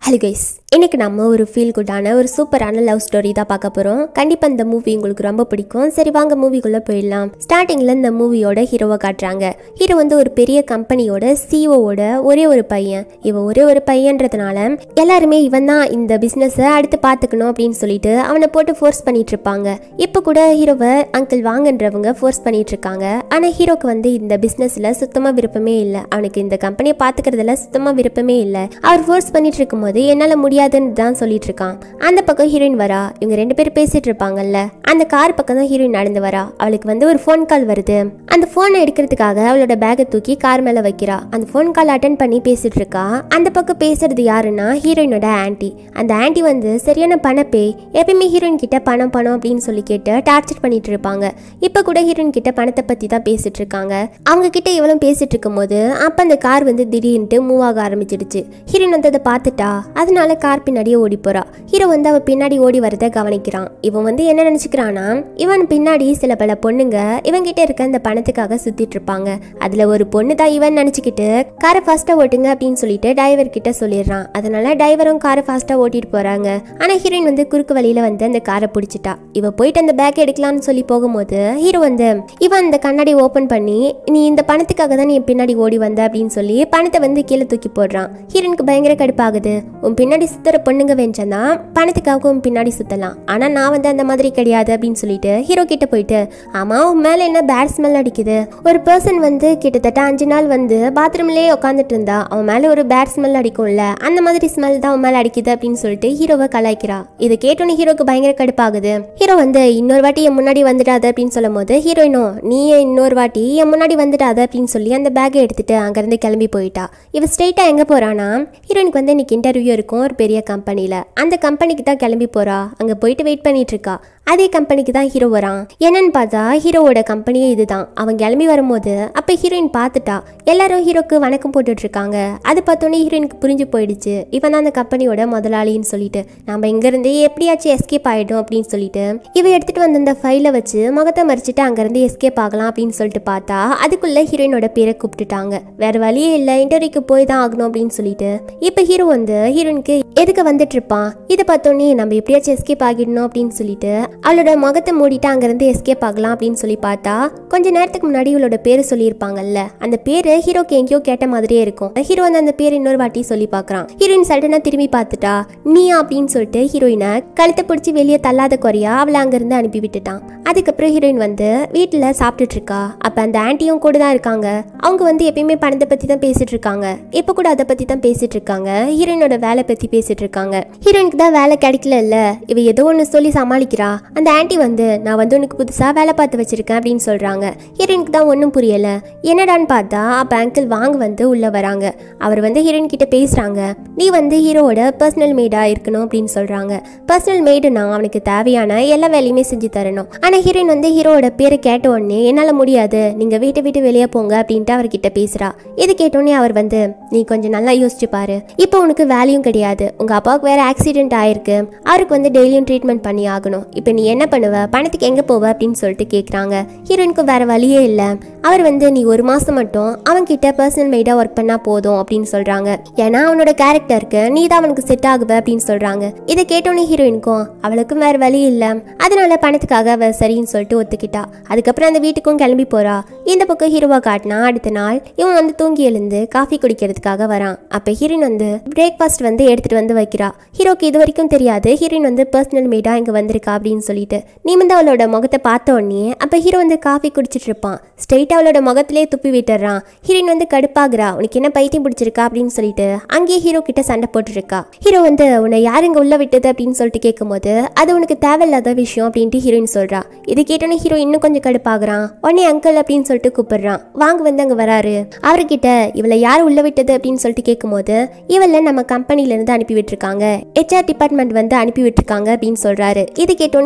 hello guys இன்னைக்கு நம்ம ஒரு ஃபீல் குட்டான ஒரு சூப்பரான லவ் ஸ்டோரி தான் பார்க்க போகிறோம் கண்டிப்பாக இந்த மூவி உங்களுக்கு ரொம்ப பிடிக்கும் சரி வாங்க மூவிக்குள்ளே போயிடலாம் ஸ்டார்டிங்கில் இந்த மூவியோட ஹீரோவை காட்டுறாங்க ஹீரோ வந்து ஒரு பெரிய கம்பெனியோட சிஓவோட ஒரே ஒரு பையன் இவன் ஒரே ஒரு பையன்றதுனால எல்லாருமே இவன் தான் இந்த பிஸ்னஸை அடுத்து பார்த்துக்கணும் அப்படின்னு சொல்லிட்டு அவனை போட்டு ஃபோர்ஸ் பண்ணிட்டு இருப்பாங்க இப்போ கூட ஹீரோவை அங்கிள் வாங்கன்றவங்க ஃபோர்ஸ் பண்ணிட்டு இருக்காங்க ஆனால் ஹீரோக்கு வந்து இந்த பிஸ்னஸில் சுத்தமாக விருப்பமே இல்லை அவனுக்கு இந்த கம்பெனியை பார்த்துக்கிறதுல சுத்தமாக விருப்பமே இல்லை அவர் ஃபோர்ஸ் பண்ணிட்டு இருக்கும்போது என்னால் முடியாதுன்னு தான் சொல்லிட்டு இருக்கான் அந்த பக்கம் ஹீரோயின் வரா இவங்க ரெண்டு பேரும் பேசிட்டு இருப்பாங்கல்ல அந்த கார் பக்கம் தான் ஹீரோயின் நடந்து வரா அவளுக்கு வந்து ஒரு ஃபோன் கால் வருது அந்த ஃபோனை எடுக்கிறதுக்காக அவளோட பேக்கை தூக்கி கார் மேலே வைக்கிறா அந்த ஃபோன் கால் அட்டன் பண்ணி பேசிட்டு இருக்கா அந்த பக்கம் பேசுறது யாருன்னா ஹீரோயினோட ஆன்ட்டி அந்த ஆன்ட்டி வந்து சரியான பணப்பே எப்பயுமே ஹீரோயின் கிட்ட பணம் பணம் அப்படின்னு சொல்லி கேட்டு டார்ச்சர் பண்ணிட்டு இருப்பாங்க இப்போ கூட ஹீரோயின் கிட்ட பணத்தை பற்றி தான் பேசிட்டு இருக்காங்க அவங்க கிட்ட இவளும் பேசிட்டு இருக்கும்போது அப்போ அந்த கார் வந்து திடீர்னுட்டு மூவ் ஆக ஆரம்பிச்சிடுச்சு ஹீரோயின் வந்து அதை பார்த்துட்டா அதனால கார் பின்னாடியே ஓடி போறா ஹீரோ வந்து அவ பின்னாடி ஓடி வரதை கவனிக்கிறான் இவன் வந்து என்ன நினைச்சுக்கிறானா இவன் பின்னாடி சில பல பொண்ணுங்க இவன் கிட்ட இருக்க அந்த பணத்துக்காக சுத்திட்டு இருப்பாங்க அதுல ஒரு பொண்ணு தான் இவன் நினைச்சுக்கிட்டு காரை ஃபாஸ்டா ஓட்டுங்க அப்படின்னு சொல்லிட்டு டிரைவர் கிட்ட சொல்லிடுறான் அதனால டிரைவரும் காரை ஃபாஸ்டா ஓட்டிட்டு போறாங்க ஆனா ஹீரோயின் வந்து குறுக்கு வழியில வந்து அந்த காரை பிடிச்சிட்டா இவ போயிட்டு அந்த பேக் எடுக்கலாம்னு சொல்லி போகும்போது ஹீரோ வந்து இவன் அந்த கண்ணாடி ஓபன் பண்ணி நீ இந்த பணத்துக்காக தான் நீ என் பின்னாடி ஓடி வந்த அப்படின்னு சொல்லி பணத்தை வந்து கீழே தூக்கி போடுறான் ஹீரோனுக்கு பயங்கர கடுப்பாகுது உன் பின்னாடி சுத்துற பொண்ணுங்க வெஞ்சனா பணத்துக்காக உன் பின்னாடி சுத்தலாம் ஆனா நான் வந்து அந்த மாதிரி கிடையாது அப்படின்னு சொல்லிட்டு ஹீரோ கிட்ட போயிட்டு ஆமா உன் மேல என்ன பேட் ஸ்மெல் அடிக்குது ஒரு பர்சன் வந்து கிட்டத்தட்ட அஞ்சு நாள் வந்து பாத்ரூம்லயே உட்காந்துட்டு இருந்தா அவன் மேல ஒரு பேட் ஸ்மெல் அடிக்கும்ல அந்த மாதிரி ஸ்மெல் தான் அவன் மேல அடிக்குது அப்படின்னு சொல்லிட்டு ஹீரோவை கலாய்க்கிறா இதை கேட்டோன்னே ஹீரோக்கு பயங்கர கடுப்பாகுது ஹீரோ வந்து இன்னொரு வாட்டி என் முன்னாடி வந்துடாத அப்படின்னு சொல்லும் போது ஹீரோயினும் நீ இன்னொரு வாட்டி என் முன்னாடி வந்துடாத அப்படின்னு சொல்லி அந்த பேக்கை எடுத்துட்டு அங்கிருந்து கிளம்பி போயிட்டா இவ ஸ்ட்ரெயிட்டா எங்க போறானா ஹீரோயினுக்கு வந்து இன்னைக்கு இன்டர்வியூ இருக்கும் ஒரு பெரிய கம்பெனில அந்த கம்பெனிக்கு தான் கிளம்பி போறா அங்க போயிட்டு வெயிட் பண்ணிட்டு இருக்கா அதே கம்பெனிக்கு தான் ஹீரோ வரான் என்னன்னு பார்த்தா ஹீரோவோட கம்பெனியே இதுதான் அவன் கிளம்பி வரும்போது அப்போ ஹீரோயின் பார்த்துட்டா எல்லாரும் ஹீரோக்கு வணக்கம் போட்டுட்டு இருக்காங்க அது பார்த்தோன்னே ஹீரோயினுக்கு புரிஞ்சு போயிடுச்சு இவன் தான் அந்த கம்பெனியோட முதலாளின்னு சொல்லிட்டு நம்ம இங்கேருந்து எப்படியாச்சும் எஸ்கேப் ஆகிடும் அப்படின்னு சொல்லிட்டு இவ எடுத்துட்டு வந்த அந்த ஃபைலை வச்சு முகத்தை மறிச்சிட்டு அங்கேருந்து எஸ்கேப் ஆகலாம் அப்படின்னு சொல்லிட்டு பார்த்தா அதுக்குள்ள ஹீரோயினோட பேரை கூப்பிட்டுட்டாங்க வேற வழியே இல்லை இன்டர்வியூக்கு போய் தான் ஆகணும் அப்படின்னு சொல்லிட்டு இப்போ ஹீரோ வந்து ஹீரோயினுக்கு எதுக்கு வந்துட்டு இருப்பான் இதை பார்த்தோன்னே நம்ம எப்படியாச்சும் எஸ்கேப் ஆகிடணும் அப்படின்னு சொல்லிட்டு அவளோட முகத்தை மூடிட்டு அங்கேருந்து எஸ்கேப் ஆகலாம் அப்படின்னு சொல்லி பார்த்தா கொஞ்ச நேரத்துக்கு முன்னாடி இவளோட பேர் சொல்லியிருப்பாங்கல்ல அந்த பேர் ஹீரோக்கு எங்கேயோ கேட்ட மாதிரியே இருக்கும் ஹீரோ வந்து அந்த பேர் இன்னொரு வாட்டி சொல்லி பார்க்குறான் ஹீரோயின் சடனாக திரும்பி பார்த்துட்டா நீயா அப்படின்னு சொல்லிட்டு ஹீரோயினை கழுத்தை பிடிச்சி வெளியே தள்ளாத குறையா அவளை அங்கேருந்து அனுப்பி விட்டுட்டான் அதுக்கப்புறம் ஹீரோயின் வந்து வீட்டில் சாப்பிட்டுட்டு இருக்கா அப்போ அந்த ஆன்ட்டியும் கூட தான் இருக்காங்க அவங்க வந்து எப்பயுமே பணத்தை பற்றி தான் பேசிட்டு இருக்காங்க இப்போ கூட அதை பற்றி தான் பேசிட்டு இருக்காங்க ஹீரோயினோட வேலை பற்றி பேசிட்டு இருக்காங்க ஹீரோயினுக்கு தான் வேலை கிடைக்கல இல்ல இவ ஏதோ ஒன்று சொல்லி சமாளிக்கிறா அந்த ஆன்ட்டி வந்து நான் வந்து உனக்கு புதுசாக வேலை பார்த்து வச்சிருக்கேன் அப்படின்னு சொல்கிறாங்க ஹீரோயினுக்கு தான் ஒன்றும் புரியல என்னடான்னு பார்த்தா அப்போ அங்கிள் வாங்க வந்து உள்ளே வராங்க அவர் வந்து ஹீரோயின் கிட்ட பேசுகிறாங்க நீ வந்து ஹீரோவோட பர்சனல் மெய்டாக இருக்கணும் அப்படின்னு சொல்கிறாங்க பர்சனல் மெய்டுனா அவனுக்கு தேவையான எல்லா வேலையுமே செஞ்சு தரணும் ஆனால் ஹீரோயின் வந்து ஹீரோவோட பேரை கேட்ட உடனே என்னால் முடியாது நீங்கள் வீட்டை விட்டு வெளியே போங்க அப்படின்ட்டு அவர்கிட்ட பேசுகிறா இது கேட்டோடனே அவர் வந்து நீ கொஞ்சம் நல்லா யோசிச்சு பாரு இப்போ உனக்கு வேலையும் கிடையாது உங்கள் அப்பாவுக்கு வேற ஆக்சிடென்ட் ஆயிருக்கு அவருக்கு வந்து டெய்லியும் ட்ரீட்மெண்ட் பண்ணி ஆகணும் இப்போ நீ என்ன பண்ணுவ பணத்துக்கு எங்கே போவ அப்படின்னு சொல்லிட்டு கேட்குறாங்க ஹீரோயினுக்கு வேற வழியே இல்லை அவர் வந்து நீ ஒரு மாதம் மட்டும் அவன்கிட்ட பர்சனல் மெய்டாக ஒர்க் பண்ணால் போதும் அப்படின்னு சொல்கிறாங்க ஏன்னா அவனோட கேரக்டருக்கு நீ தான் அவனுக்கு செட் ஆகுவ அப்படின்னு சொல்கிறாங்க இதை கேட்டோன்னே ஹீரோயினுக்கும் அவளுக்கும் வேற வழி இல்லை அதனால பணத்துக்காக அவ சரின்னு சொல்லிட்டு ஒத்துக்கிட்டா அதுக்கப்புறம் அந்த வீட்டுக்கும் கிளம்பி போறா இந்த பக்கம் ஹீரோவா காட்டினா அடுத்த நாள் இவன் வந்து தூங்கி எழுந்து காஃபி குடிக்கிறதுக்காக வரான் அப்போ ஹீரோயின் வந்து பிரேக்ஃபாஸ்ட் வந்து எடுத்துட்டு வந்து வைக்கிறா ஹீரோக்கு இது வரைக்கும் தெரியாது ஹீரோயின் வந்து பர்சனல் மெய்டாக இங்கே வந்திருக்கா அப்படின்னு சொல்லிட்டு நீ வந்து அவளோட முகத்தை பார்த்த உடனே அப்போ ஹீரோ வந்து காஃபி குடிச்சிட்டு இருப்பான் ஸ்ட்ரெயிட்டாக அவளோட முகத்திலே துப்பி விட்டுறான் ஹீரோயின் வந்து கடுப்பாகிறா உனக்கு என்ன பைத்தியம் பிடிச்சிருக்கா அப்படின்னு சொல்லிட்டு அங்கேயே ஹீரோ கிட்ட சண்டை போட்டுருக்கா ஹீரோ வந்து உன்னை யார் இங்கே உள்ள விட்டது அப்படின்னு சொல்லிட்டு கேட்கும்போது அது உனக்கு தேவையில்லாத விஷயம் அப்படின்ட்டு ஹீரோயின் சொல்றா இது கேட்டோன்னே ஹீரோ இன்னும் கொஞ்சம் கடுப்பாகிறான் உடனே அங்கிள் அப்படின்னு சொல்லிட்டு கூப்பிடுறான் வாங்க வந்து அங்கே வராரு அவர்கிட்ட இவளை யார் உள்ள விட்டது அப்படின்னு சொல்லிட்டு கேட்கும்போது இவளை நம்ம கம்பெனில இருந்து அனுப்பி விட்டுருக்காங்க ஹெச்ஆர் டிபார்ட்மெண்ட் வந்து அனுப்பி விட்டுருக்காங்க அப்படின்னு சொல்றாரு இது கேட்டோன்னே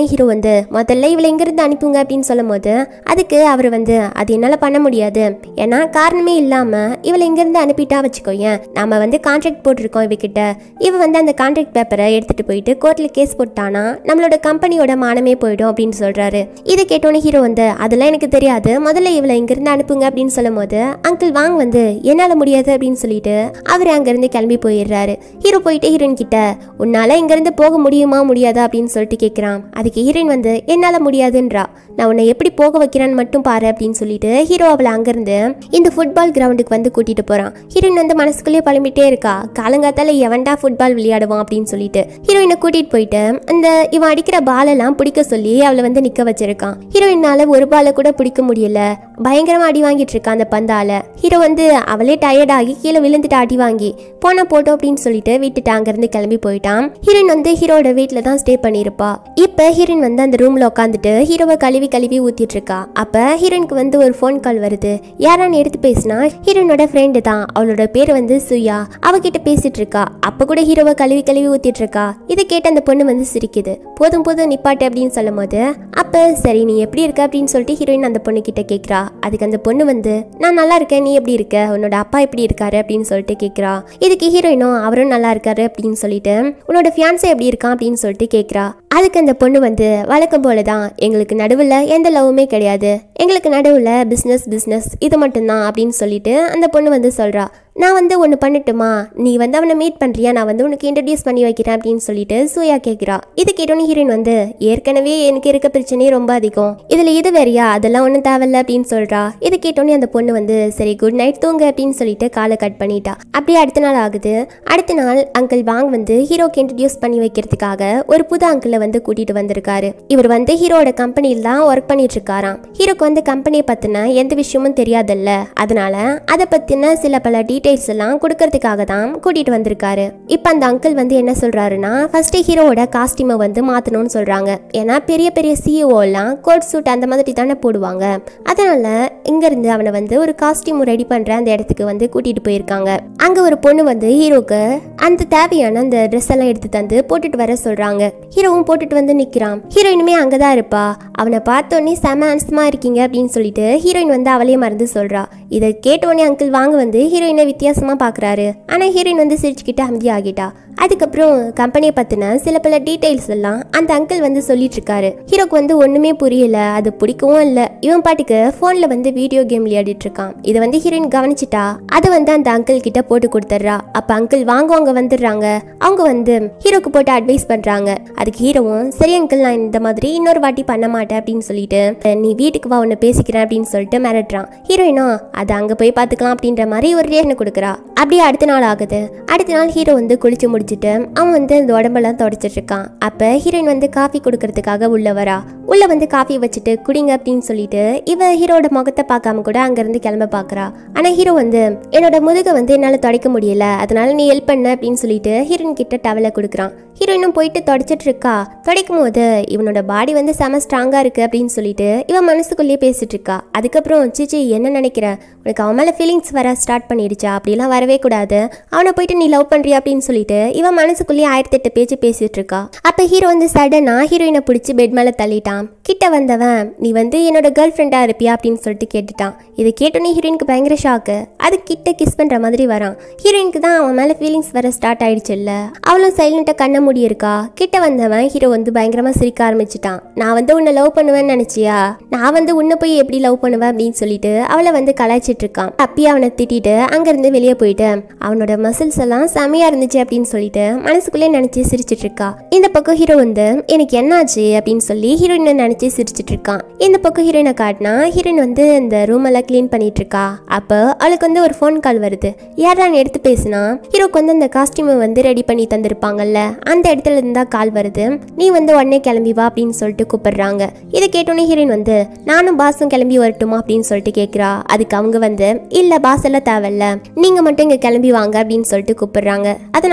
ஹீரோ வந்து முதல்ல இவளை இங்கிருந்து அனுப்புங்க அப்படின்னு சொல்லும் போது அதுக்கு அவர் வந்து அது என்னால் பண்ண முடியாது ஏன்னா காரணமே இல்லாமல் இவளை இங்கிருந்து அனுப்பிட்டா வச்சுக்கோயேன் நாம வந்து கான்ட்ராக்ட் போட்டிருக்கோம் இவகிட்ட இவ வந்து அந்த கான்ட்ராக்ட் பேப்பரை எடுத்துட்டு போயிட்டு கோர்ட்டில் கேஸ் போட்டானா நம்மளோட கம்பெனியோட மானமே போயிடும் அப்படின்னு சொல்றாரு இதை கேட்டோன்னே ஹீரோ வந்து அதெல்லாம் எனக்கு தெரியாது முதல்ல இவளை இங்கிருந்து அனுப்புங்க அப்படின்னு சொல்லும் போது அங்கிள் வாங் வந்து என்னால முடியாது அப்படின்னு சொல்லிட்டு அவர் அங்கிருந்து கிளம்பி போயிடுறாரு ஹீரோ போயிட்டு ஹீரோயின் கிட்ட உன்னால இங்கிருந்து போக முடியுமா முடியாதா அப்படின்னு சொல்லிட்டு கேட்குறான் அதுக்கு ஹீரோயின் வந்து என்னால முடியாதுன்றா நான் உன்னை எப்படி போக வைக்கிறேன்னு மட்டும் பாரு அப்படின்னு சொல்லிட்டு ஹீரோ அவளை அங்கிருந்து இந்த ஃபுட்பால் கிரவுண்டுக்கு வந்து கூட்டிட்டு போறான் ஹீரோயின் வந்து மனசுக்குள்ளேயே பழம்பிட்டே இருக்கா காலங்காத்தால எவன்டா ஃபுட்பால் விளையாடுவான் அப்படின்னு சொல்லிட்டு ஹீரோயினை கூட்டிட்டு போயிட்டு அந்த இவன் அடிக்கிற பாலெல்லாம் பிடிக்க சொல்லி அவளை வந்து நிக்க வச்சிருக்கான் ஹீரோயினால ஒரு பாலை கூட பிடிக்க முடியல பயங்கரமா அடி வாங்கிட்டு இருக்கான் அந்த பந்தால ஹீரோ வந்து அவளே டயர்ட் ஆகி கீழே விழுந்துட்டு அடி வாங்கி போனா போட்டோம் அப்படின்னு சொல்லிட்டு விட்டுட்டு அங்கிருந்து கிளம்பி போயிட்டான் ஹீரோயின் வந்து ஹீரோட வீட்டில் தான் ஸ்டே பண்ணியிருப்பா இப்போ ஹீரோயின் வந்து அந்த ரூம்ல உட்காந்துட்டு ஹீரோவை கழுவி கழுவி ஊத்திட்டு இருக்கா அப்ப ஹீரோயினுக்கு வந்து ஒரு ஃபோன் கால் வருது யாரான்னு எடுத்து பேசினா ஹீரோயினோட ஃப்ரெண்டு தான் அவளோட பேர் வந்து சுயா அவகிட்ட பேசிட்டு இருக்கா அப்ப கூட ஹீரோவை கழுவி கழுவி ஊத்திட்டு இருக்கா இதை கேட்டு அந்த பொண்ணு வந்து சிரிக்குது போதும் போதும் நிப்பாட்டு அப்படின்னு சொல்லும் போது அப்ப சரி நீ எப்படி இருக்க அப்படின்னு சொல்லிட்டு ஹீரோயின் அந்த பொண்ணு கிட்ட கேக்குறா அதுக்கு அந்த பொண்ணு வந்து நான் நல்லா இருக்கேன் நீ எப்படி இருக்க உன்னோட அப்பா எப்படி இருக்காரு அப்படின்னு சொல்லிட்டு கேக்குறா இதுக்கு ஹீரோயினும் அவரும் நல்லா இருக்காரு அப்படின்னு சொல்லிட்டு உன்னோட ஃபியான்ஸே எப்படி இருக்கான் அப்படின்னு சொல்லிட்டு கேக்குறா அதுக்கு அந்த பொண்ணு வந்து வழக்கம் போல தான் எங்களுக்கு நடுவில் எந்த லவ்வுமே கிடையாது எங்களுக்கு நடுவில் பிஸ்னஸ் பிஸ்னஸ் இது மட்டும்தான் அப்படின்னு சொல்லிட்டு அந்த பொண்ணு வந்து சொல்கிறா நான் வந்து ஒன்று பண்ணட்டுமா நீ வந்து அவனை மீட் பண்ணுறியா நான் வந்து உனக்கு இன்ட்ரடியூஸ் பண்ணி வைக்கிறேன் அப்படின்னு சொல்லிட்டு சூயா கேட்குறா இது கேட்டோன்னு ஹீரோயின் வந்து ஏற்கனவே எனக்கு இருக்க பிரச்சனையே ரொம்ப அதிகம் இதில் இது வேறையா அதெல்லாம் ஒன்றும் தேவையில்ல அப்படின்னு சொல்கிறா இது கேட்டோன்னே அந்த பொண்ணு வந்து சரி குட் நைட் தூங்க அப்படின்னு சொல்லிட்டு காலை கட் பண்ணிட்டா அப்படியே அடுத்த நாள் ஆகுது அடுத்த நாள் அங்கிள் வாங் வந்து ஹீரோக்கு இன்ட்ரடியூஸ் பண்ணி வைக்கிறதுக்காக ஒரு புது அங்கிளை வந்து கூட்டிட்டு வந்திருக்காரு இவர் வந்து ஹீரோட கம்பெனியில் தான் ஒர்க் பண்ணிட்டு இருக்காராம் ஹீரோக்கு வந்து கம்பெனியை பத்தின எந்த விஷயமும் தெரியாதுல்ல அதனால அதை பத்தின சில பல டீடைல்ஸ் எல்லாம் கொடுக்கறதுக்காக தான் கூட்டிட்டு வந்திருக்காரு இப்போ அந்த அங்கிள் வந்து என்ன சொல்றாருன்னா ஃபர்ஸ்ட் ஹீரோவோட காஸ்டியூமை வந்து மாத்தணும்னு சொல்றாங்க ஏன்னா பெரிய பெரிய சிஇஓ எல்லாம் கோட் சூட் அந்த மாதிரி தானே போடுவாங்க அதனால இங்க இருந்து அவனை வந்து ஒரு காஸ்டியூம் ரெடி பண்ற அந்த இடத்துக்கு வந்து கூட்டிட்டு போயிருக்காங்க அங்க ஒரு பொண்ணு வந்து ஹீரோக்கு அந்த தேவையான அந்த ட்ரெஸ் எல்லாம் எடுத்து தந்து போட்டுட்டு வர சொல்றாங்க ஹீரோவும் போட்டுட்டு வந்து நிக்கிறான் ஹீரோயினுமே அங்கதான் இருப்பா அவனை பார்த்தோன்னே செம ஹேண்ட்ஸமா இருக்கீங்க அப்படின்னு சொல்லிட்டு ஹீரோயின் வந்து அவளையே மறந்து சொல்றா இதை கேட்டோடனே அங்கிள் வாங்க வந்து ஹீரோயினை வித்தியாசமா பாக்குறாரு ஆனா ஹீரோயின் வந்து சிரிச்சுக்கிட்டு அமைதியாகிட்டா அதுக்கப்புறம் கம்பெனியை பத்தின சில பல டீடைல்ஸ் எல்லாம் அந்த அங்கிள் வந்து சொல்லிட்டு இருக்காரு ஹீரோக்கு வந்து ஒண்ணுமே புரியல அது பிடிக்கவும் இல்ல இவன் பாட்டுக்கு போன்ல வந்து வீடியோ கேம் விளையாடிட்டு இருக்கான் இதை வந்து ஹீரோயின் கவனிச்சிட்டா அதை வந்து அந்த அங்கிள் கிட்ட போட்டு கொடுத்துட்றா அப்ப அங்கிள் வாங்குவவங்க வந்துடுறாங்க அவங்க வந்து ஹீரோக்கு போட்டு அட்வைஸ் பண்றாங்க அதுக்கு ஹீரோவும் சரி அங்கிள் நான் இந்த மாதிரி இன்னொரு வாட்டி பண்ண மாட்டேன் அப்படின்னு சொல்லிட்டு "அஹ், நீ வீட்டுக்கு வா உன்னை பேசிக்கிறேன் அப்படின்னு சொல்லிட்டு மிரட்டுறான் ஹீரோயினும் அது அங்க போய் பார்த்துக்கலாம் அப்படின்ற மாதிரி ஒரு ரியாக்ஷன் கொடுக்குறா அப்படியே அடுத்த நாள் ஆகுது அடுத்த நாள் ஹீரோ வந்து குளிச்சு முடிச்சுட்டு அவன் வந்து அந்த உடம்பெல்லாம் தொடச்சிட்டு இருக்கான் அப்ப ஹீரோயின் வந்து காஃபி கொடுக்கறதுக்காக உள்ள வரா உள்ள வந்து காஃபி வச்சுட்டு குடிங்க அப்படின்னு சொல்லிட்டு இவ ஹீரோட முகத்தை பார்க்காம கூட அங்கிருந்து கிளம்ப பாக்குறா ஆனா ஹீரோ வந்து என்னோட முதுகை வந்து என்னால தொடக்க முடியல அதனால நீ ஹெல்ப் பண்ண அப்படின்னு சொல்லிட்டு ஹீரோயின் கிட்ட டவலை கொடுக்குறான் ஹீரோயினும் போயிட்டு தொடச்சிட்டு இருக்கா தொடக்கும் போது இவனோட பாடி வந்து செம ஸ்ட்ராங்கா இருக்கு அப்படின்னு சொல்லிட்டு இவன் மனசுக்குள்ளேயே பேசிட்டு இருக்கா அதுக்கப்புறம் சிச்சி என்ன நினைக்கிற உனக்கு அவன் மேல ஃபீலிங்ஸ் வர ஸ்டார்ட் பண்ணிடுச்சா அப்படிலாம் வரவே கூடாது அவனை போயிட்டு நீ லவ் பண்றியா அப்படின்னு சொல்லிட்டு இவன் மனசுக்குள்ளேயே ஆயிரத்தி எட்டு பேச்சு பேசிட்டு இருக்கா அப்ப ஹீரோ வந்து சடனா ஹீரோயினை பிடிச்சி பெட் மேல தள்ளிட்டான் கிட்ட வந்தவன் நீ வந்து என்னோட கேர்ள் ஃப்ரெண்டா இருப்பியா அப்படின்னு சொல்லிட்டு கேட்டுட்டான் இதை கேட்டோன்னே ஹீரோயினுக்கு பயங்கர ஷாக்கு அது கிட்ட கிஸ் பண்ற மாதிரி வரான் ஹீரோயினுக்கு தான் அவன் மேல ஃபீலிங்ஸ் வர ஸ்டார்ட் ஆயிடுச்சு இல்ல அவளும் சைலண்டா கண்ண மூடி இருக்கா கிட்ட வந்தவன் ஹீரோ வந்து பயங்கரமா சிரிக்க ஆரம்பிச்சிட்டான் நான் வந்து உன்னை லவ் பண்ணுவேன்னு நினைச்சியா நான் வந்து உன்னை போய் எப்படி லவ் பண்ணுவேன் அப்படின்னு சொல்லிட்டு அவளை வந்து கலாய்ச்சிட்டு இருக்கான் அப்பயே அவனை திட்டிட்டு அங்கிருந்து வெளியே போயிட்டு அவனோட மசில்ஸ் எல்லாம் செமையா இருந்துச்சு அப்படின்னு சொல்லிட்டு மனசுக்குள்ளே நினைச்சு சிரிச்சிட்டு இருக்கா இந்த பக்கம் ஹீரோ வந்து எனக்கு என்னாச்சு அப்படின்னு சொல்லி ஹீரோயினை நினைச்சு சிரிச்சிட்டு இருக்கான் இந்த பக்கம் ஹீரோயினை காட்டினா ஹீரோயின் வந்து இந்த ரூம் எல்லாம் க்ளீன் பண்ணிட்டு இருக்கா அப்போ அவளுக்கு வந்து ஒரு ஃபோன் கால் வருது யாரான்னு எடுத்து பேசினா ஹீரோக்கு வந்து அந்த காஸ்டியூமை வந்து ரெடி பண்ணி தந்திருப்பாங்கல்ல அந்த இடத்துல இருந்தா கால் வருது நீ வந்து உடனே கிளம்பி வா அப்படின்னு சொல்லிட்டு கூப்பிடுறாங்க இதை கேட்டோன்னே ஹீரோயின் வந்து நானும் பாஸும் கிளம்பி வரட்டுமா அப்படின்னு சொல்லிட்டு கேட்குறா அதுக்கு அவங்க வந்து இல்ல பாஸ் எல்லாம் தேவையில்ல நீங்க மட்டும் இங்க கிளம்பி வாங்க அப்படின்னு சொல்லிட்டு கூப்பிடுறாங்க அதனால உடனே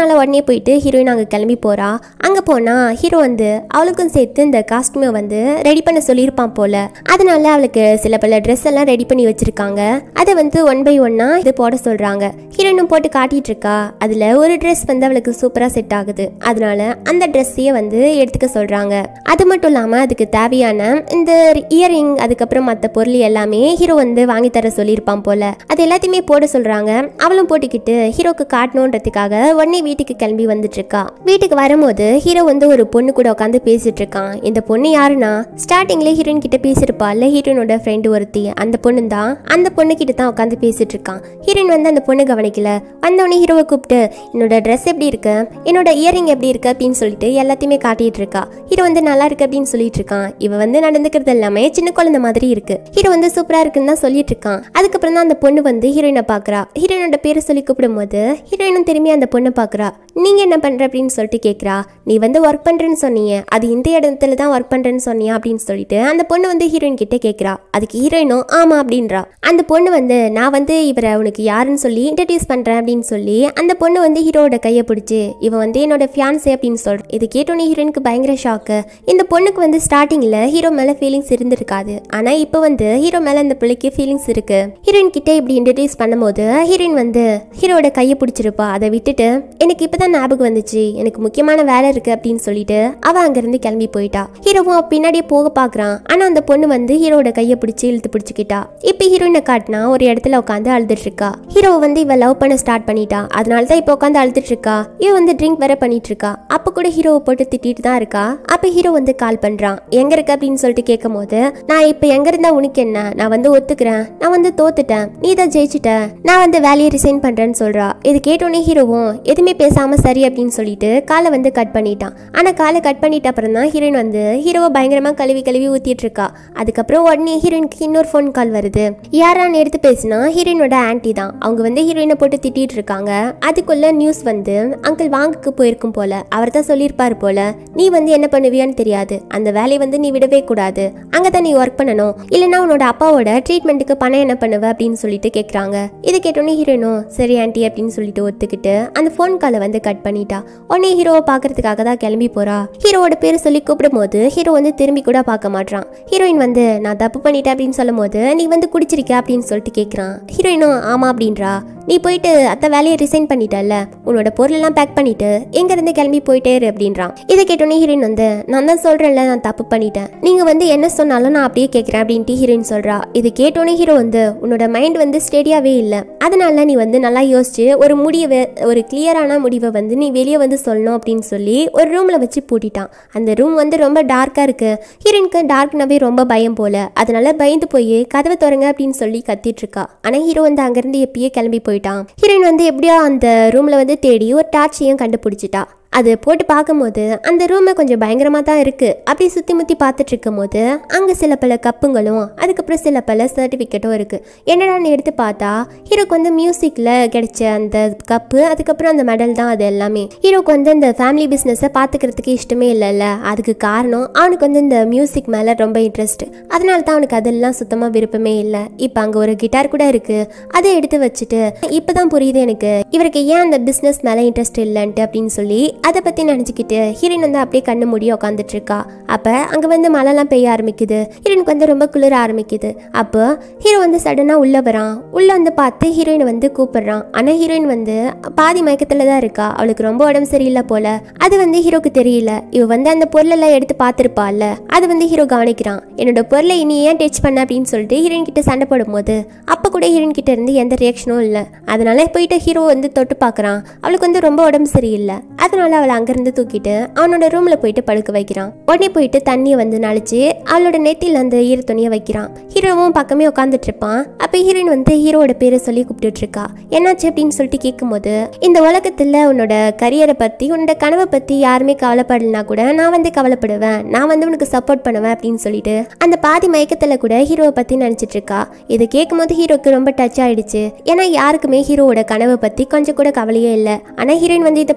போயிட்டு ஹீரோயின் அங்கே கிளம்பி போறா அங்கே போனா ஹீரோ வந்து அவளுக்கும் சேர்த்து இந்த காஸ்டியூமை வந்து ரெடி பண்ண சொல்லியிருப்பான் போல அதனால அவளுக்கு சில பல ட்ரெஸ் எல்லாம் ரெடி பண்ணி வச்சிருக்காங்க அதை வந்து ஒன் பை ஒன்னா இது போட சொல்றாங்க ஹீரோயினும் போட்டு காட்டிட்டு இருக்கா அதுல ஒரு ட்ரெஸ் வந்து அவளுக்கு சூப்பரா செட் ஆகுது அதனால அந்த ட்ரெஸ்ஸையே வந்து எடுத்துக்க சொல்றாங்க அது மட்டும் இல்லாம அதுக்கு தேவையான இந்த இயரிங் அதுக்கப்புறம் மற்ற பொருள் எல்லாமே ஹீரோ வந்து வாங்கி தர சொல்லியிருப்பான் போல அது எல்லாத்தையுமே போட சொல்றாங்க அவளும் போட்டுக்கிட்டு ஹீரோக்கு காட்டணுன்றதுக்காக உடனே வீட்டுக்கு கிளம்பி வந்துட்டு இருக்கா வீட்டுக்கு வரும்போது ஹீரோ வந்து ஒரு பொண்ணு கூட உட்காந்து பேசிட்டு இருக்கான் இந்த பொண்ணு யாருன்னா ஸ்டார்டிங்ல ஹீரோயின் கிட்ட பேசியிருப்பாள்ல ஹீரோனோட ஃப்ரெண்டு ஒருத்தி அந்த பொண்ணு தான் அந்த பொண்ணு கிட்ட தான் உட்காந்து பேசிட்டு இருக்கான் ஹீரோயின் வந்து அந்த பொண்ணு கவனிக்கல வந்தவொடனே ஹீரோவை கூப்பிட்டு என்னோட ட்ரெஸ் எப்படி இருக்கு என்னோட இயரிங் எப்படி இருக்கு அப்படின்னு சொல்லிட்டு எல்லாத்தையுமே காட்டிட்டு இருக்கா ஹீரோ வந்து நல்லா இருக்கு அப்படின்னு சொல்லிட்டு இருக்கான் இவ வந்து நடந்துக்கிறது எல்லாமே சின்ன குழந்தை மாதிரி இருக்கு ஹீரோ வந்து சூப்பரா இருக்குன்னு தான் சொல்லிட்டு இருக்கான் அதுக்கப்புறம் தான் அந்த பொண்ணு வந்து ஹீரோயினை பாக்குறா ஹீரோயினோட பேரை சொல்லி கூப்பிடும்போது ஹீரோயினும் திரும்பி அந்த பொண்ணை பாக்குறா நீங்க என்ன பண்ற அப்படின்னு சொல்லிட்டு கேக்குறா நீ வந்து ஒர்க் பண்றேன்னு சொன்னீங்க அது இந்த இடத்துல தான் ஒர்க் பண்றேன்னு சொன்னியா அப்படின்னு சொல்லிட்டு அந்த பொண்ணு வந்து ஹீரோயின் கிட்ட கேக்குறா அதுக்கு ஹீரோயினும் ஆமா அப்படின்றா அந்த பொண்ணு வந்து நான் வந்து இவரை உனக்கு யாருன்னு சொல்லி இன்ட்ரடியூஸ் பண்றேன் அப்படின்னு சொல்லி அந்த பொண்ணு வந்து ஹீரோட கையை பிடிச்சி இவன் வந்து என்னோட ஃபியான்சே அப்படின்னு சொல்ற இது கேட்டோன்னே ஹீரோயினுக்கு பயங்கர ஷாக்கு இந்த பொண்ணுக்கு வந்து ஸ்டார்டிங்ல ஹீரோ மேல ஃபீலிங்ஸ் இருந்திருக்காது ஆனா இப்போ வந்து ஹீரோ மேல அந்த பிள்ளைக்கு ஃபீலிங்ஸ் இருக்கு ஹீரோயின் கிட்ட இப்படி இன்ட்ரடியூஸ் பண்ணும்போது ஹீரோயின் வந்து ஹீரோட கையை பிடிச்சிருப்பா அதை விட்டுட்டு எனக்கு இப்பதான் ஞாபகம் வந்துச்சு எனக்கு முக்கியமான வேலை இருக்கு அப்படின்னு சொல்லிட்டு அவ அங்கிருந்து கிளம்பி போயிட்டா ஹீரோவும் அவ பின்னாடியே போக பாக்குறான் ஆனா அந்த பொண்ணு வந்து ஹீரோட கையை பிடிச்சி இழுத்து பிடிச்சிக்கிட்டா இப்போ ஹீரோயினை காட்டினா ஒரு இடத்துல உட்காந்து அழுதுட்டு இருக்கா ஹீரோ வந்து இவ லவ் பண்ண ஸ்டார்ட் பண்ணிட்டா அதனால தான் இப்போ உட்காந்து அழுதுட்டு இருக்கா இவ வந்து ட்ரிங்க் வேற பண்ணிட்டு இருக்கா அப்ப கூட ஹீரோவை போட்டு திட்டிட்டு தான் இருக்கா அப்ப ஹீரோ வந்து கால் பண்றான் எங்க இருக்க அப்படின்னு சொல்லிட்டு கேட்கும் போது நான் இப்ப எங்க இருந்தா உனக்கு என்ன நான் வந்து ஒத்துக்கிறேன் நான் வந்து தோத்துட்டேன் நீ தான் ஜெயிச்சிட்ட நான் வந்து வேலையை ரிசைன் பண்றேன்னு சொல்றா இது கேட்டோன்னே ஹீரோவும் எதுவுமே பேசாம சரி அப்படின்னு சொல்லிட்டு காலை வந்து கட் பண்ணிட்டான் ஆனா காலை கட் பண்ணிட்ட அப்புறம் தான் ஹீரோயின் வந்து ஹீரோவை பயங்கரமா கழுவி கழுவி ஊத்திட்டு இருக்கா அதுக்கப்புறம் உடனே ஹீரோயினுக்கு இன்னொரு ஃபோன் கால் வருது யாரான்னு எடுத்து பேசினா ஹீரோயினோட ஆன்ட்டி தான் அவங்க வந்து ஹீரோயினை போட்டு திட்டிட்டு இருக்காங்க அதுக்குள்ள நியூஸ் வந்து அங்கிள் வாங்குக்கு போயிருக்கும் போல அவர் தான் சொல்லியிருப்பாரு போல நீ வந்து என்ன பண்ணுவியான்னு தெரியாது அந்த வேலையை வந்து நீ விடவே கூடாது அங்கே தான் நீ ஒர்க் பண்ணணும் இல்லைன்னா உன்னோட அப்பாவோட ட்ரீட்மெண்ட்டுக்கு பணம் என்ன பண்ணுவ அப்படின்னு சொல்லிட்டு கேட்குறாங்க இது கேட்டோன்னே ஹீரோயினும் சரி ஆன்ட்டி அப்படின்னு சொல்லிட்டு ஒத்துக்கிட்டு அந்த ஃபோன் காலை வந்து கட் பண்ணிட்டா உடனே ஹீரோவை பார்க்கறதுக்காக தான் கிளம்பி போறா ஹீரோவோட பேரை சொல்லி கூப்பிடும் போது ஹீரோ வந்து திரும்பி கூட பார்க்க மாட்டான் ஹீரோயின் வந்து நான் தப்பு பண்ணிட்டேன் அப்படின்னு சொல்லும் போது நீ வந்து குடிச்சிருக்க அப்படின்னு சொல்லிட்டு கேட்குறான் ஹீரோயினும் ஆமா அப்படின்றா நீ போயிட்டு அத்த வேலையை ரிசைன் பண்ணிட்டல்ல உன்னோட பொருளெல்லாம் பேக் பண்ணிட்டு எங்க இருந்து கிளம்பி போயிட்டே இரு அப்படின்றான் இதை கேட்டோன்னே ஹீரோயின் வந்து நான் தான் சொல்றேன்ல நான் தப்பு பண்ணிட்டேன் நீங்க வந்து என்ன சொன்னாலும் நான் அப்படியே கேட்குறேன் அப்படின்ட்டு ஹீரோயின் சொல்றா இது கேட்டோன்னே ஹீரோ வந்து உன்னோட மைண்ட் வந்து ஸ்டேடியாவே இல்லை அதனால நீ வந்து நல்லா யோசிச்சு ஒரு முடிவை ஒரு கிளியரான முடிவை வந்து நீ வெளியே வந்து சொல்லணும் அப்படின்னு சொல்லி ஒரு ரூம்ல வச்சு பூட்டிட்டான் அந்த ரூம் வந்து ரொம்ப டார்க்கா இருக்கு ஹீரோயினுக்கு டார்க்னாவே ரொம்ப பயம் போல அதனால பயந்து போய் கதவை திறங்க அப்படின்னு சொல்லி கத்திட்டு இருக்கா ஆனா ஹீரோ வந்து அங்கிருந்து எப்பயே கிளம்பி போயிட்டான் ஹீரோயின் வந்து எப்படியோ அந்த ரூம்ல வந்து தேடி ஒரு டார்ச்சையும் கண்டுபிடிச்சிட்டா அது போட்டு பார்க்கும்போது அந்த ரூமை கொஞ்சம் பயங்கரமாக தான் இருக்குது அப்படி சுற்றி முற்றி பார்த்துட்டு இருக்கும்போது அங்கே சில பல கப்புங்களும் அதுக்கப்புறம் சில பல சர்டிஃபிகேட்டும் இருக்குது என்னடான்னு எடுத்து பார்த்தா ஹீரோக்கு வந்து மியூசிக்கில் கிடைச்ச அந்த கப்பு அதுக்கப்புறம் அந்த மெடல் தான் அது எல்லாமே ஹீரோக்கு வந்து இந்த ஃபேமிலி பிஸ்னஸை பார்த்துக்கிறதுக்கு இஷ்டமே இல்லைல்ல அதுக்கு காரணம் அவனுக்கு வந்து இந்த மியூசிக் மேலே ரொம்ப இன்ட்ரெஸ்ட் அதனால தான் அவனுக்கு அதெல்லாம் சுத்தமாக விருப்பமே இல்லை இப்போ அங்கே ஒரு கிட்டார் கூட இருக்குது அதை எடுத்து வச்சுட்டு இப்போ தான் புரியுது எனக்கு இவருக்கு ஏன் அந்த பிஸ்னஸ் மேலே இன்ட்ரெஸ்ட் இல்லைன்ட்டு அப்படின்னு சொல்லி அதை பற்றி நினச்சிக்கிட்டு ஹீரோயின் வந்து அப்படியே கண்ணு மூடி உட்காந்துட்டு இருக்கா அப்போ அங்கே வந்து மழைலாம் பெய்ய ஆரம்பிக்குது ஹீரோயினுக்கு வந்து ரொம்ப குளிர ஆரம்பிக்குது அப்போ ஹீரோ வந்து சடனாக உள்ளே வரான் உள்ளே வந்து பார்த்து ஹீரோயினை வந்து கூப்பிடுறான் ஆனால் ஹீரோயின் வந்து பாதி மயக்கத்தில் தான் இருக்கா அவளுக்கு ரொம்ப உடம்பு சரியில்லை போல அது வந்து ஹீரோக்கு தெரியல இவ வந்து அந்த பொருளெல்லாம் எடுத்து பார்த்துருப்பாள்ல அது வந்து ஹீரோ கவனிக்கிறான் என்னோட பொருளை இனி ஏன் டச் பண்ண அப்படின்னு சொல்லிட்டு ஹீரோயின் கிட்ட சண்டை போடும்போது அப்போ கூட ஹீரோயின் கிட்ட இருந்து எந்த ரியாக்ஷனும் இல்லை அதனால போயிட்டு ஹீரோ வந்து தொட்டு பார்க்குறான் அவளுக்கு வந்து ரொம்ப உடம்பு சரியில்லை அதனால அவளை அங்கிருந்து தூக்கிட்டு அவனோட ரூம்ல போயிட்டு படுக்க வைக்கிறான் உடனே போயிட்டு தண்ணியை வந்து நனைச்சு அவளோட நெத்தியில் அந்த ஈர துணியை வைக்கிறான் ஹீரோவும் பக்கமே உட்காந்துட்டு இருப்பான் அப்போ ஹீரோயின் வந்து ஹீரோவோட பேரை சொல்லி கூப்பிட்டுட்டு இருக்கா என்னாச்சு அப்படின்னு சொல்லிட்டு கேட்கும்போது இந்த உலகத்துல உன்னோட கரியரை பத்தி உன்னோட கனவை பத்தி யாருமே கவலைப்படலனா கூட நான் வந்து கவலைப்படுவேன் நான் வந்து உனக்கு சப்போர்ட் பண்ணுவேன் அப்படின்னு சொல்லிட்டு அந்த பாதி மயக்கத்துல கூட ஹீரோவை பத்தி நினைச்சிட்டு இருக்கா இதை கேட்கும்போது ஹீரோக்கு ரொம்ப டச் ஆயிடுச்சு ஏன்னா யாருக்குமே ஹீரோவோட கனவை பத்தி கொஞ்சம் கூட கவலையே இல்லை ஆனா ஹீரோயின் வந்து இதை பத்தி பேச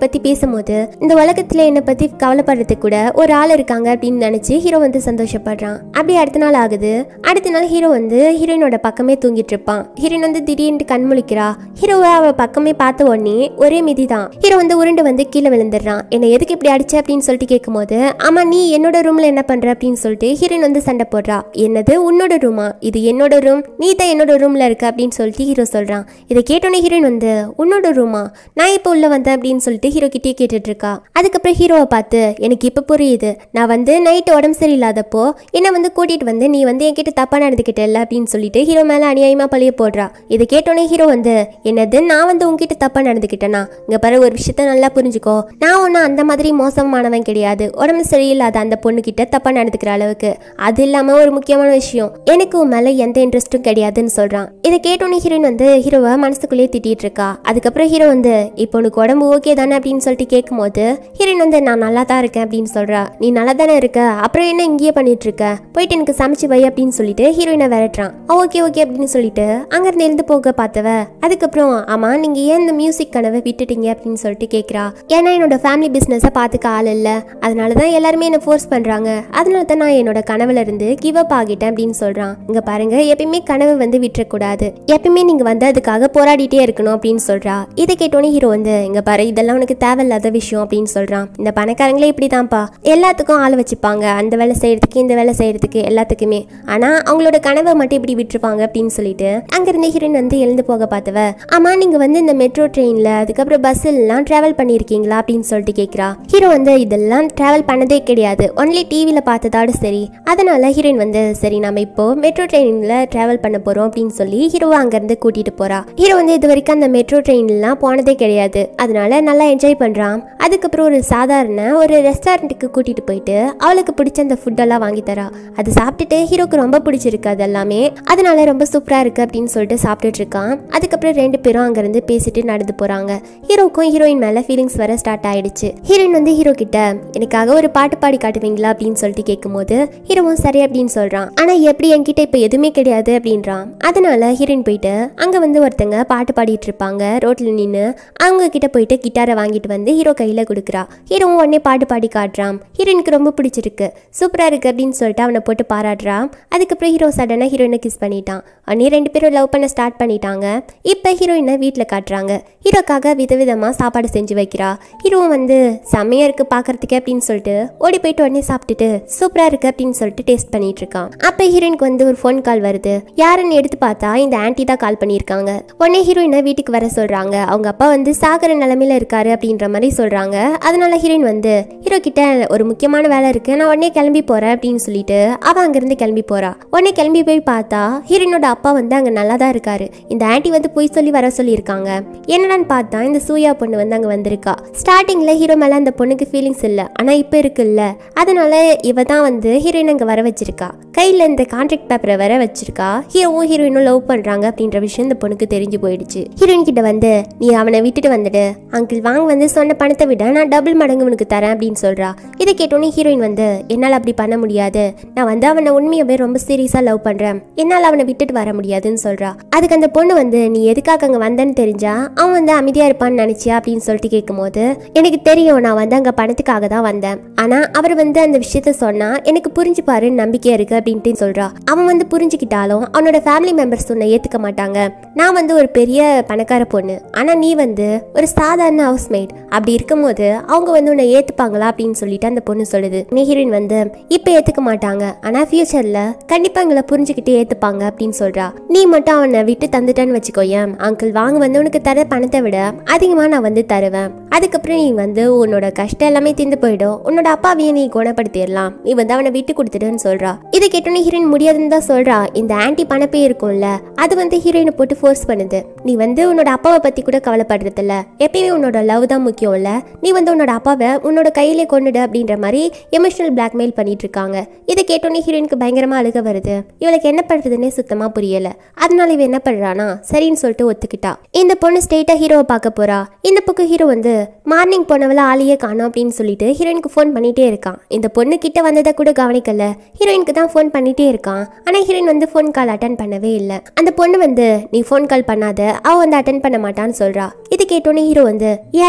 பேசும்போது இந்த உலகத்துல என்னை பத்தி கவலைப்படுறதுக்கு கூட ஒரு ஆள் இருக்காங்க அப்படின்னு நினைச்சு ஹீரோ வந்து சந்தோஷப்படுறான் அப்படி அடுத்த நாள் ஆகுது அடுத்த நாள் ஹீரோ வந்து ஹீரோயினோட பக்கமே தூங்கிட்டு இருப்பான் ஹீரோயின் வந்து திடீர்னு கண் முழிக்கிறா ஹீரோவை அவ பக்கமே பார்த்த உடனே ஒரே மிதி தான் ஹீரோ வந்து உருண்டு வந்து கீழே விழுந்துடுறான் என்னை எதுக்கு இப்படி அடிச்ச அப்படின்னு சொல்லிட்டு கேட்கும்போது ஆமா நீ என்னோட ரூம்ல என்ன பண்ற அப்படின்னு சொல்லிட்டு ஹீரோயின் வந்து சண்டை போடுறா என்னது உன்னோட ரூமா இது என்னோட ரூம் நீ தான் என்னோட ரூம்ல இருக்க அப்படின்னு சொல்லிட்டு ஹீரோ சொல்றான் இதை கேட்டோன்னே ஹீரோயின் வந்து உன்னோட ரூமா நான் இப்போ உள்ள வந்தேன் அப்படின்னு சொல்லிட்டு ஹீரோ கிட்டே கேட்டுட்டு இருக்கா அதுக்கப்புறம் ஹீரோவை பார்த்து எனக்கு இப்போ புரியுது நான் வந்து நைட்டு உடம்பு சரியில்லாதப்போ என்னை வந்து கூட்டிட்டு வந்து நீ வந்து என்கிட்ட தப்பா நடந்துக்கிட்டல அப்படின்னு சொல்லிட்டு ஹீரோ மேல அநியாயமா பழிய போடுறா இதை கேட்டோன்னே ஹீரோ வந்து என்னது நான் வந்து உன்கிட்ட தப்பா நடந்துக்கிட்டேனா இங்க பாரு ஒரு விஷயத்த நல்லா புரிஞ்சுக்கோ நான் ஒன்றும் அந்த மாதிரி மோசமானவன் கிடையாது உடம்பு சரியில்லாத அந்த பொண்ணு கிட்ட தப்பா நடந்துக்கிற அளவுக்கு அது இல்லாம ஒரு முக்கியமான விஷயம் எனக்கு உன் மேல எந்த இன்ட்ரெஸ்ட்டும் கிடையாதுன்னு சொல்றான் இதை கேட்டோன்னே ஹீரோயின் வந்து ஹீரோவை மனசுக்குள்ளேயே திட்டிட்டு இருக்கா அதுக்கப்புறம் ஹீரோ வந்து இப்போ உனக்கு உடம்பு ஓகே தானே அப்படின்னு சொல்லிட்டு கேட்கும்போது ஹீரோயின் வந்து நான் நல்லா தான் இருக்கேன் அப்படின்னு சொல்றா நீ நல்லா தானே இருக்க அப்புறம் என்ன இங்கேயே பண்ணிட்டு இருக்க போயிட்டு எனக்கு சமைச்சு வை அப்படின்னு சொல்லிட்டு ஹீரோயினை விரட்டுறான் ஓகே ஓகே அப்படின்னு சொல்லிட்டு அங்கிருந்து எழுந்து போக பார்த்தவ அதுக்கப்புறம் ஆமா நீங்க ஏன் இந்த மியூசிக் கனவை விட்டுட்டீங்க அப்படின்னு சொல்லிட்டு கேட்குறா ஏன்னா என்னோட ஃபேமிலி பிஸ்னஸை பார்த்துக்க ஆள் இல்லை அதனால தான் எல்லாருமே என்னை ஃபோர்ஸ் பண்றாங்க அதனால தான் நான் என்னோட கனவுல இருந்து கிவ் அப் ஆகிட்டேன் அப்படின்னு சொல்றான் இங்க பாருங்க எப்பயுமே கனவு வந்து விட்டுறக்கூடாது எப்பயுமே நீங்க வந்து அதுக்காக போராடிட்டே இருக்கணும் அப்படின்னு சொல்றா இதை கேட்டோன்னே ஹீரோ வந்து இங்க பாரு இதெல்லாம் உனக்கு தேவையில்லாத விஷயம் அப்படின்னு சொல்றான் இந்த பணக்காரங்களே இப்படிதான்ப்பா எல்லாத்துக்கும் ஆள் வச்சுப்பாங்க அந்த வேலை செய்யறதுக்கு இந்த வேலை செய்யறதுக்கு எல்லாத்துக்குமே ஆனா அவங்களோட கனவை மட்டும் இப்படி விட்டுருப்பாங்க அப்படின்னு சொல்லிட்டு அங்கிருந்து ஹீரோயின் வந்து எழுந்து போக பார்த்தவ ஆமா நீங்க வந்து இந்த மெட்ரோ ட்ரெயின்ல அதுக்கப்புறம் பஸ் எல்லாம் டிராவல் பண்ணிருக்கீங்களா அப்படின்னு சொல்லிட்டு கேக்குறா ஹீரோ வந்து இதெல்லாம் டிராவல் பண்ணதே கிடையாது ஒன்லி டிவில பார்த்ததோட சரி அதனால ஹீரோயின் வந்து சரி நம்ம இப்போ மெட்ரோ ட்ரெயின்ல டிராவல் பண்ண போறோம் அப்படின்னு சொல்லி ஹீரோவை அங்கிருந்து கூட்டிட்டு போறா ஹீரோ வந்து இது வரைக்கும் அந்த மெட்ரோ ட்ரெயின்லாம் போனதே கிடையாது அதனால நல்லா என்ஜாய் பண்றான் அதுக்கப்புறம் ஒரு சாதாரண ஒரு ரெஸ்டாரண்ட்டுக்கு கூட்டிட்டு போயிட்டு அவளுக்கு பிடிச்ச அந்த ஃபுட்டெல்லாம் வாங்கி தரா அது சாப்பிட்டுட்டு ஹீரோக்கு ரொம்ப பிடிச்சிருக்கு அது எல்லாமே அதனால ரொம்ப சூப்பரா இருக்கு அப்படின்னு சொல்லிட்டு சாப்பிட்டுட்டு இருக்கான் அதுக்கப்புறம் ரெண்டு பேரும் அங்கிருந்து பேசிட்டு நடந்து போறாங்க ஹீரோக்கும் ஹீரோயின் மேல ஃபீலிங்ஸ் வர ஸ்டார்ட் ஆயிடுச்சு ஹீரோயின் வந்து ஹீரோ கிட்ட எனக்காக ஒரு பாட்டு பாடி காட்டுவீங்களா அப்படின்னு சொல்லிட்டு கேட்கும்போது ஹீரோவும் சரி அப்படின்னு சொல்றான் ஆனா எப்படி என்கிட்ட இப்ப எதுவுமே கிடையாது அப்படின்றான் அதனால ஹீரோயின் போயிட்டு அங்க வந்து ஒருத்தங்க பாட்டு பாடிட்டு இருப்பாங்க ரோட்ல நின்று அவங்க கிட்ட போயிட்டு கிட்டாரை வாங்கிட்டு வந்து ஹீரோ கையில கொடுக்குறா ஹீரோவும் உடனே பாட்டு பாடி காட்டுறான் ஹீரோயினுக்கு ரொம்ப பிடிச்சிருக்கு சூப்பரா இருக்கு அப்படின்னு சொல்லிட்டு அவனை போட்டு பாராட்டுறான் அதுக்கப்புறம் ஹீரோ சடனா ஹீரோயினை கிஸ் பண்ணிட்டான் உடனே ரெண்டு பேரும் லவ் பண்ண ஸ்டார்ட் பண்ணிட்டாங்க இப்போ ஹீரோயினை வீட்டில் காட்டுறாங்க ஹீரோக்காக விதவிதமாக சாப்பாடு செஞ்சு வைக்கிறா ஹீரோவும் வந்து செம்மையா இருக்கு பார்க்கறதுக்கு அப்படின்னு சொல்லிட்டு ஓடி போயிட்டு உடனே சாப்பிட்டுட்டு சூப்பரா இருக்கு அப்படின்னு சொல்லிட்டு டேஸ்ட் பண்ணிட்டு இருக்கான் அப்போ ஹீரோயினுக்கு வந்து ஒரு ஃபோன் கால் வருது யாருன்னு எடுத்து பார்த்தா இந்த ஆன்ட்டி தான் கால் பண்ணியிருக்காங்க உடனே ஹீரோயினை வீட்டுக்கு வர சொல்றாங்க அவங்க அப்பா வந்து சாகர நிலமையில இருக்காரு அப்படின்ற மாதிரி சொல்றாங்க அதனால ஹீரோயின் வந்து ஹீரோ கிட்ட ஒரு முக்கியமான வேலை இருக்கு நான் உடனே கிளம்பி போறேன் அப்படின்னு சொல்லிட்டு அவ அங்கிருந்து கிளம்பி போறா உடனே கிளம்பி போய் பார்த்தா ஹீரோயினோட அப்பா வந்து அங்க நல்லா தான் இருக்காரு இந்த ஆன்ட்டி வந்து பொய் சொல்லி வர சொல்லியிருக்காங்க என்னடான்னு பார்த்தா இந்த சூர்யா பொண்ணு வந்து அங்க வந்திருக்கா ஸ்டார்டிங்ல ஹீரோ மேல அந்த பொண்ணுக்கு ஃபீலிங்ஸ் இல்ல ஆனா இப்போ இருக்குல்ல அதனால இவ தான் வந்து ஹீரோயின் அங்க வர வச்சிருக்கா கையில இந்த கான்ட்ராக்ட் பேப்பரை வர வச்சிருக்கா ஹீரோவும் ஹீரோயினும் லவ் பண்றாங்க அப்படின்ற விஷயம் இந்த பொண்ணுக்கு தெரிஞ்சு போயிடுச்சு ஹீரோயின் கிட்ட வந்து நீ அவனை விட்டுட்டு வந்துடு அங்கிள் வாங்க வந்து சொன்ன பணத்தை விட நான் டபுள் மடங்கு உனக்கு தரேன் அப்படின்னு சொல்றா இதை கேட்டோன்னே ஹீரோயின் வந்து என்னால் அப்படி பண்ண முடியாது நான் வந்து அவனை உண்மையாவே ரொம்ப சீரியஸா லவ் பண்றேன் என்னால் அவனை விட்டுட்டு வர முடியாதுன்னு சொல்றா அதுக்கு அந்த பொண்ணு வந்து நீ எதுக்காக அங்க வந்தேன்னு தெரிஞ்சா அவன் வந்து அமைதியா இருப்பான்னு நினைச்சியா அப்படின்னு சொல்லிட்டு கேட்கும்போது எனக்கு தெரியும் நான் வந்து அங்க பணத்துக்காக தான் வந்தேன் ஆனா அவர் வந்து அந்த விஷயத்த சொன்னா எனக்கு புரிஞ்சுப்பாரு நம்பிக்கையா இருக்கு அப்படின்ட்டு சொல்றா அவன் வந்து புரிஞ்சுக்கிட்டாலும் அவனோட ஃபேமிலி மெம்பர்ஸ் உன்னை ஏத்துக்க மாட்டாங்க நான் வந்து ஒரு பெரிய பணக்கார பொண்ணு ஆனா நீ வந்து ஒரு சாதாரண ஹவுஸ்மேட் அப்படி இருக்கும்போது அவங்க வந்து உன்னை ஏத்துப்பாங்களா அப்படின்னு சொல்லிட்டு அந்த பொண்ணு சொல்லுது நீ ஹீரோயின் வந்து இப்ப ஏத்துக்க மாட்டாங்க ஆனா ஃபியூச்சர்ல கண்டிப்பா எங்களை புரிஞ்சுக்கிட்டு ஏத்துப்பாங்க அப்படின்னு சொல்றா நீ மட்டும் அவனை விட்டு தந்துட்டேன்னு வச்சுக்கோயேன் அங்கிள் வாங்க வந்து உனக்கு தர பணத்தை விட அதிகமா நான் வந்து தருவேன் அதுக்கப்புறம் நீ வந்து உன்னோட கஷ்டம் எல்லாமே தீர்ந்து போயிடும் உன்னோட அப்பாவையும் நீ குணப்படுத்திடலாம் நீ வந்து அவனை விட்டு கொடுத்துடுன்னு சொல்றா இதை கேட்டோன்னே ஹீரோயின் முடியாதுன்னு தான் சொல்றா இந்த ஆன்டி பணப்பே இருக்கும்ல அது வந்து ஹீரோயினை போட்டு ஃபோர்ஸ் பண்ணுது நீ வந்து உன்னோட அப்பாவை பத்தி கூட கவலைப்படுறது இல்ல எப்பயுமே உன்னோட லவ் தான் முக்கியம்ல நீ வந்து உன்னோட அப்பாவை உன்னோட கையிலே கொண்டுடு அப்படின்ற மாதிரி எமோஷனல் பிளாக்மெயில் பண்ணிட்டு இருக்காங்க இதை கேட்டோன்னே ஹீரோயினுக்கு பயங்கரமா அழுக வருது இவளுக்கு என்ன பண்றதுன்னே சுத்தமா புரியல அதனால இவ என்ன பண்றானா சரின்னு சொல்லிட்டு ஒத்துக்கிட்டா இந்த பொண்ணு ஸ்ட்ரெயிட்டா ஹீரோவை பார்க்க போறா இந்த பக்கம் ஹீரோ வந்து மார்னிங் போனவள ஆளையே காணோம் அப்படின்னு சொல்லிட்டு ஹீரோயினுக்கு ஃபோன் பண்ணிட்டே இருக்கான் இந்த பொண்ணு கிட்ட வந்ததை கூட கவனிக்கல ஹீரோயினுக்கு தான் ஃபோன் பண்ணிட்டே இருக்கான் ஆனா ஹீரோயின் வந்து ஃபோன் கால் அட்டன் பண்ணவே இல்லை அந்த பொண்ணு வந்து நீ ஃபோன் கால் பண்ணாத அவ வந்து அட்டன் பண்ண மாட்டான்னு சொல்றா இது கேட்டோன்னே ஹீரோ வந்து ஏன் அட்டன் பண்ண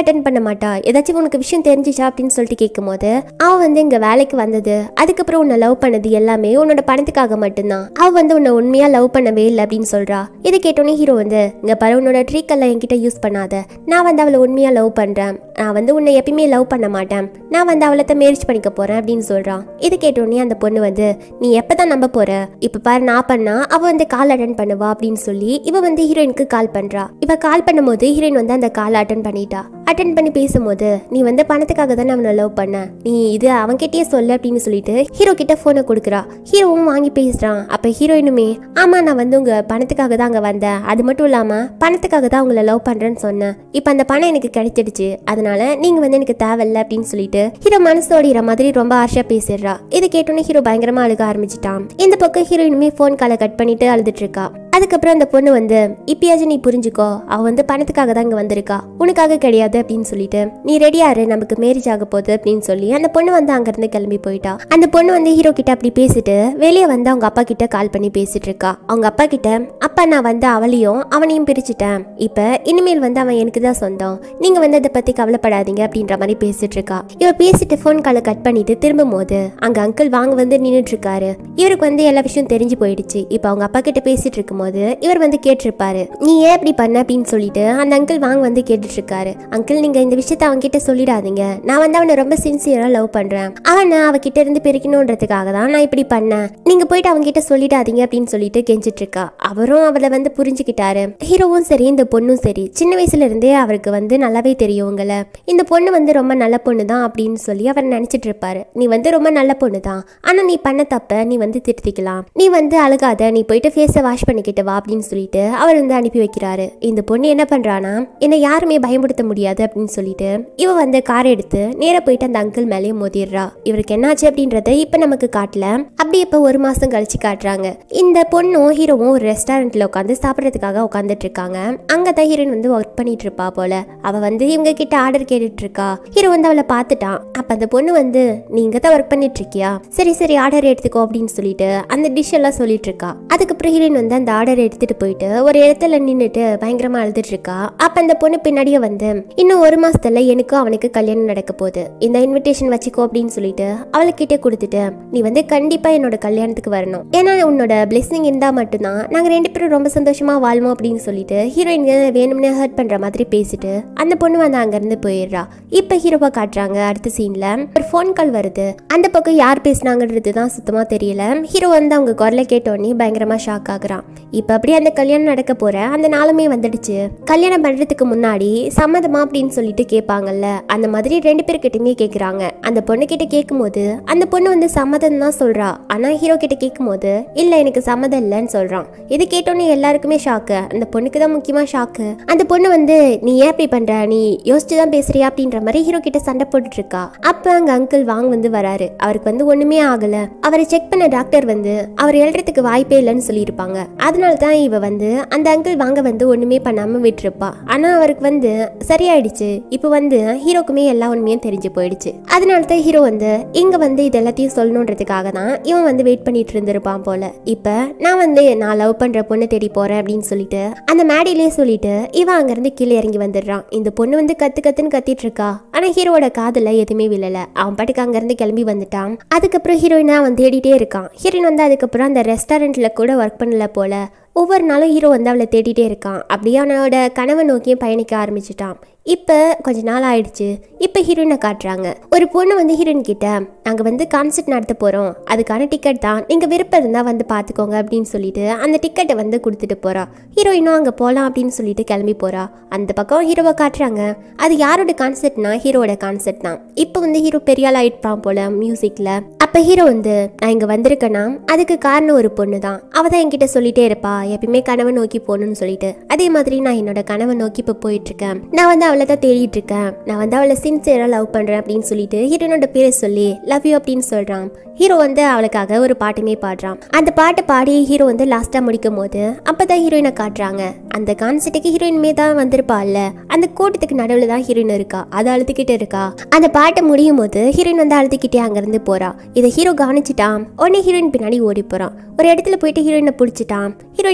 மாட்டா ஏதாச்சும் உனக்கு விஷயம் தெரிஞ்சிச்சா அப்படின்னு சொல்லிட்டு கேட்கும்போது அவ வந்து இங்க வேலைக்கு வந்தது அதுக்கப்புறம் உன்னை லவ் பண்ணது எல்லாமே உன்னோட பணத்துக்காக மட்டும்தான் அவ வந்து உன்னை உண்மையா லவ் பண்ணவே இல்லை அப்படின்னு சொல்றா இதை கேட்டோன்னே ஹீரோ வந்து இங்க பாரு உன்னோட ட்ரீக்கெல்லாம் என்கிட்ட யூஸ் பண்ணாத நான் வந்து அவளை உண்மையா லவ் பண்றேன் நான் வந்து உன்னை எப்பயுமே லவ் பண்ண மாட்டேன் நான் வந்து அவளை மேரேஜ் பண்ணிக்க போறேன் அப்படின்னு சொல்றான் இது கேட்டோடனே அந்த பொண்ணு வந்து நீ எப்பதான் நம்ப போற இப்ப பாரு நான் பண்ணா அவ வந்து கால் அட்டன் பண்ணுவா அப்படின்னு சொல்லி இவ வந்து ஹீரோயினுக்கு கால் பண்றா இவ கால் பண்ணும்போது ஹீரோயின் வந்து அந்த கால் அட்டன் பண்ணிட்டா அட்டன் பண்ணி பேசும்போது நீ வந்து பணத்துக்காக தானே அவனை லவ் பண்ண நீ இது அவன்கிட்டயே சொல்லு அப்படின்னு சொல்லிட்டு ஹீரோ கிட்ட போனை கொடுக்குறா ஹீரோவும் வாங்கி பேசுறான் அப்ப ஹீரோயினுமே ஆமா நான் வந்து உங்க பணத்துக்காக தான் அங்க வந்தேன் அது மட்டும் இல்லாம பணத்துக்காக தான் உங்களை லவ் பண்றேன்னு சொன்னேன் இப்ப அந்த பணம் எனக்கு கிடைச்சிடுச்சு அதனால நீங்க வந்து எனக்கு தேவையில்ல அப்படின்னு சொல்லிட்டு ஹீரோ மனசோடிற மாதிரி ரொம்ப ஆஷா பேசிடுறா இதை கேட்டோன்னே ஹீரோ பயங்கரமா அழுக ஆரம்பிச்சிட்டான் இந்த பக்கம் ஹீரோயினுமே ஃபோன் காலை கட் பண்ணிட்டு அழுதுட்டு இருக்கா அதுக்கப்புறம் அந்த பொண்ணு வந்து இப்பயாச்சும் நீ புரிஞ்சுக்கோ அவ வந்து பணத்துக்காக தான் இங்க வந்திருக்கா உனக்காக கிடையாது அப்படின்னு சொல்லிட்டு நீ ரெடியாரு நமக்கு மேரேஜ் ஆக போகுது அப்படின்னு சொல்லி அந்த பொண்ணு வந்து அங்கிருந்து கிளம்பி போயிட்டா அந்த பொண்ணு வந்து ஹீரோ கிட்ட அப்படி பேசிட்டு வெளியே வந்து அவங்க அப்பா கிட்ட கால் பண்ணி பேசிட்டு இருக்கா அவங்க அப்பா கிட்ட அப்பா நான் வந்து அவளையும் அவனையும் பிரிச்சுட்டேன் இப்ப இனிமேல் வந்து அவன் எனக்கு தான் சொந்தம் நீங்க வந்து அதை பத்தி கவலைப்படாதீங்க அப்படின்ற மாதிரி பேசிட்டு இருக்கா இவ பேசிட்டு ஃபோன் காலை கட் பண்ணிட்டு திரும்பும் போது அங்க அங்கிள் வாங்க வந்து நின்னுட்டு இருக்காரு இவருக்கு வந்து எல்லா விஷயம் தெரிஞ்சு போயிடுச்சு இப்ப அவங்க அப்பா கிட்ட பேசிட்டு இருக்கும்போது இவர் வந்து கேட்டிருப்பாரு நீ ஏன் இப்படி பண்ண அப்படின்னு சொல்லிட்டு அந்த அங்கிள் வாங்க வந்து கேட்டுட்டு இருக்காரு அங்கிள் நீங்க இந்த விஷயத்த அவங்க கிட்ட சொல்லிடாதீங்க நான் வந்து அவனை ரொம்ப சின்சியரா லவ் பண்றேன் அவனை அவகிட்ட இருந்து பிரிக்கணுன்றதுக்காக தான் நான் இப்படி பண்ணேன் நீங்க போயிட்டு அவங்க கிட்ட சொல்லிடாதீங்க அப்படின்னு சொல்லிட்டு கெஞ்சிட்டு இருக்கா அவரும் அவளை வந்து புரிஞ்சுக்கிட்டாரு ஹீரோவும் சரி இந்த பொண்ணும் சரி சின்ன வயசுல இருந்தே அவருக்கு வந்து நல்லாவே தெரியும் உங்களை இந்த பொண்ணு வந்து ரொம்ப நல்ல பொண்ணு தான் அப்படின்னு சொல்லி அவர் நினைச்சிட்டு இருப்பாரு நீ வந்து ரொம்ப நல்ல பொண்ணு தான் ஆனா நீ பண்ண தப்ப நீ வந்து திருத்திக்கலாம் நீ வந்து அழுகாத நீ போயிட்டு ஃபேஸை வாஷ் பண்ணிக்கிட்டு வா அப்படின்னு சொல்லிட்டு அவர் வந்து அனுப்பி வைக்கிறாரு இந்த பொண்ணு என்ன பண்றானா என்னை யாருமே பயமுடுத்த முடியாது அப்படின்னு சொல்லிட்டு இவ வந்து கார் எடுத்து நேரா போயிட்டு அந்த அங்கிள் மேலேயே மோதிடுறா இவருக்கு என்னாச்சு அப்படின்றத இப்ப நமக்கு காட்டல அப்படி இப்ப ஒரு மாசம் கழிச்சு காட்டுறாங்க இந்த பொண்ணும் ஹீரோவும் ஒரு ரெஸ்டாரண்ட்ல உட்காந்து சாப்பிட்றதுக்காக உட்காந்துட்டு இருக்காங்க அங்கதான் ஹீரோயின் வந்து ஒர்க் பண்ணிட்டு இருப்பா போல அவ வந்து இவங்க கிட்ட ஆர்டர் கேட்டுட்டு இருக்கா ஹீரோ வந்து அவளை பார்த்துட்டான் அப்ப அந்த பொண்ணு வந்து நீங்க தான் ஒர்க் பண்ணிட்டு இருக்கியா சரி சரி ஆர்டர் எடுத்துக்கோ அப்படின்னு சொல்லிட்டு அந்த டிஷ் எல்லாம் சொல்லிட்டு இருக்கா அதுக்கப்புறம் ஹீரோயின் வந்து அந்த ஆர்டர் எடுத்துட்டு போயிட்டு ஒரு இடத்துல நின்னுட்டு பயங்கரமா அழுதுட்டு இருக்கா அப்ப அந்த பொண்ணு பின்னாடியே வந்து இன்னும் ஒரு மாசத்துல எனக்கும் அவனுக்கு கல்யாணம் நடக்க போகுது இந்த இன்விடேஷன் வச்சுக்கோ அப்படின்னு சொல்லிட்டு அவளுக்கிட்ட கொடுத்துட்டு நீ வந்து கண்டிப்பா என்னோட கல்யாணத்துக்கு வரணும் ஏன்னா உன்னோட பிளெஸிங் இருந்தா மட்டும்தான் நாங்க ரெண்டு பேரும் ரொம்ப சந்தோஷமா வாழ்வோம் அப்படின்னு சொல்லிட்டு ஹீரோயின் வேணும்னு ஹர்ட் பண்ற மாதிரி பேசிட்டு அந்த பொண்ணு வந்து அங்க இருந்து போயிடுறா இப்ப ஹீரோவா காட்டுறாங்க அடுத்த சீன்ல ஒரு ஃபோன் கால் வருது அந்த பக்கம் யார் பேசுனாங்கன்றது தான் சுத்தமா தெரியல ஹீரோ வந்து அவங்க குரலை கேட்டோடனே பயங்கரமா ஷாக் ஆகுறான் இப்ப அப்படியே அந்த கல்யாணம் நடக்க போற அந்த நாளுமே வந்துடுச்சு கல்யாணம் பண்றதுக்கு முன்னாடி சம்மதமா அப்படின்னு சொல்லிட்டு கேட்பாங்கல்ல அந்த மாதிரி ரெண்டு பேர்கிட்டயுமே கேக்குறாங்க அந்த பொண்ணு கிட்ட கேட்கும்போது அந்த பொண்ணு வந்து சம்மதம் தான் சொல்றா ஆனா ஹீரோ கிட்ட கேட்கும்போது இல்ல எனக்கு சம்மதம் இல்லைன்னு சொல்றான் இது கேட்டோன்னே எல்லாருக்குமே ஷாக்கு அந்த பொண்ணுக்கு தான் முக்கியமா ஷாக்கு அந்த பொண்ணு வந்து நீ ஏன் இப்படி பண்ற நீ யோசிச்சு தான் பேசுறியா அப்படின்ற மாதிரி ஹீரோ கிட்ட சண்டை போட்டுட்டு இருக்கா அப்ப அங்க அங்கிள் வாங் வந்து வராரு அவருக்கு வந்து ஒண்ணுமே ஆகல அவரை செக் பண்ண டாக்டர் வந்து அவர் எழுறதுக்கு வாய்ப்பே இல்லைன்னு சொல்லியிருப்பாங்க அதனால தான் இவ வந்து அந்த அங்கிள் வாங்க வந்து ஒண்ணுமே பண்ணாம விட்டுருப்பா ஆனா அவருக்கு வந்து சரியாயிடுச்சு இப்போ வந்து ஹீரோக்குமே எல்லா உண்மையும் தெரிஞ்சு போயிடுச்சு அதனால தான் ஹீரோ வந்து இங்க வந்து இது எல்லாத்தையும் சொல்லணுன்றதுக்காக தான் இவன் வந்து வெயிட் பண்ணிட்டு இருந்திருப்பான் போல இப்ப நான் வந்து நான் லவ் பண்ற பொண்ணு தேடி போறேன் அப்படின்னு சொல்லிட்டு அந்த மேடையிலேயே சொல்லிட்டு இவன் அங்கிருந்து கீழே இறங்கி வந்துடுறான் இந்த பொண்ணு வந்து கத்து கத்துன்னு கத்திட்டு இருக்கா ஆனா ஹீரோவோட காதுல எதுவுமே விழல அவன் பாட்டுக்கு அங்கிருந்து கிளம்பி வந்துட்டான் அதுக்கப்புறம் ஹீரோயினா அவன் தேடிட்டே இருக்கான் ஹீரோயின் வந்து அதுக்கப்புறம் அந்த ரெஸ்டாரண்ட்ல கூட ஒர்க் பண்ணல போல ஒவ்வொரு நாளும் ஹீரோ வந்து அவளை தேடிட்டே இருக்கான் அப்படியே அவனோட கனவை நோக்கியும் பயணிக்க ஆரம்பிச்சிட்டான் இப்போ கொஞ்ச நாள் ஆயிடுச்சு இப்போ ஹீரோயினை காட்டுறாங்க ஒரு பொண்ணு வந்து ஹீரோயின் கிட்ட நாங்கள் வந்து கான்சர்ட் நடத்த போகிறோம் அதுக்கான டிக்கெட் தான் நீங்கள் விருப்பம் இருந்தால் வந்து பார்த்துக்கோங்க அப்படின்னு சொல்லிட்டு அந்த டிக்கெட்டை வந்து கொடுத்துட்டு போகிறா ஹீரோயினும் அங்கே போகலாம் அப்படின்னு சொல்லிட்டு கிளம்பி போகிறா அந்த பக்கம் ஹீரோவை காட்டுறாங்க அது யாரோட கான்சர்ட்னா ஹீரோவோட கான்சர்ட் தான் இப்போ வந்து ஹீரோ பெரிய ஆள் ஆயிட்டுப்பான் போல மியூசிக்கில் அப்போ ஹீரோ வந்து நான் இங்கே வந்திருக்கேன்னா அதுக்கு காரணம் ஒரு பொண்ணு தான் அவள் தான் என்கிட்ட சொல்லிட்டே இருப்பா எப்பயுமே கனவை நோக்கி போகணும்னு சொல்லிட்டு அதே மாதிரி நான் என்னோட கனவை நோக்கி இப்போ போயிட்டு இருக்கேன் நான் வந்து அவளை தான் தேடிட்டு இருக்கேன் நான் வந்து அவளை சின்சியராக லவ் பண்ணுறேன் அப்படின்னு சொல்லிட்டு ஹீரோனோட பேரை சொல்லி லவ் யூ அப்படின்னு சொல்கிறான் ஹீரோ வந்து அவளுக்காக ஒரு பாட்டுமே பாடுறான் அந்த பாட்டை பாடி ஹீரோ வந்து லாஸ்ட்டாக முடிக்கும் போது அப்போ தான் ஹீரோயினை காட்டுறாங்க அந்த கான்செர்ட்டுக்கு ஹீரோயின்மே தான் வந்திருப்பாள்ல அந்த கூட்டத்துக்கு நடுவில் தான் ஹீரோயின் இருக்கா அதை அழுதுகிட்டு இருக்கா அந்த பாட்டு முடியும் போது ஹீரோயின் வந்து அழுதுகிட்டே அங்கேருந்து போறா இதை ஹீரோ கவனிச்சிட்டான் உடனே ஹீரோயின் பின்னாடி ஓடி போறான் ஒரு இடத்துல போயிட்டு ஹீரோயினை பிடிச்சிட்டான் ஹீரோயின்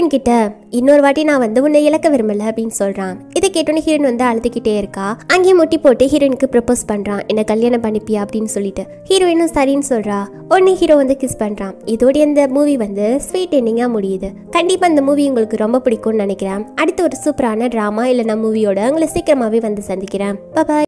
ஹீரோயின் கிட்ட இன்னொரு வாட்டி நான் வந்து உன்னை இழக்க விரும்பல அப்படின்னு சொல்றான் இதை கேட்டோன்னே ஹீரோயின் வந்து அழுதுகிட்டே இருக்கா அங்கேயே முட்டி போட்டு ஹீரோயினுக்கு ப்ரப்போஸ் பண்றான் என்ன கல்யாணம் பண்ணிப்பியா அப்படின்னு சொல்லிட்டு ஹீரோயினும் சரின்னு சொல்றா உடனே ஹீரோ வந்து கிஸ் பண்றான் இதோட இந்த மூவி வந்து ஸ்வீட் எண்டிங்கா முடியுது கண்டிப்பா இந்த மூவி உங்களுக்கு ரொம்ப பிடிக்கும்னு நினைக்கிறேன் அடுத்து ஒரு சூப்பரான ட்ராமா இல்லைனா மூவியோட உங்களை சீக்கிரமாவே வந்து சந்திக்கிறேன் பாய்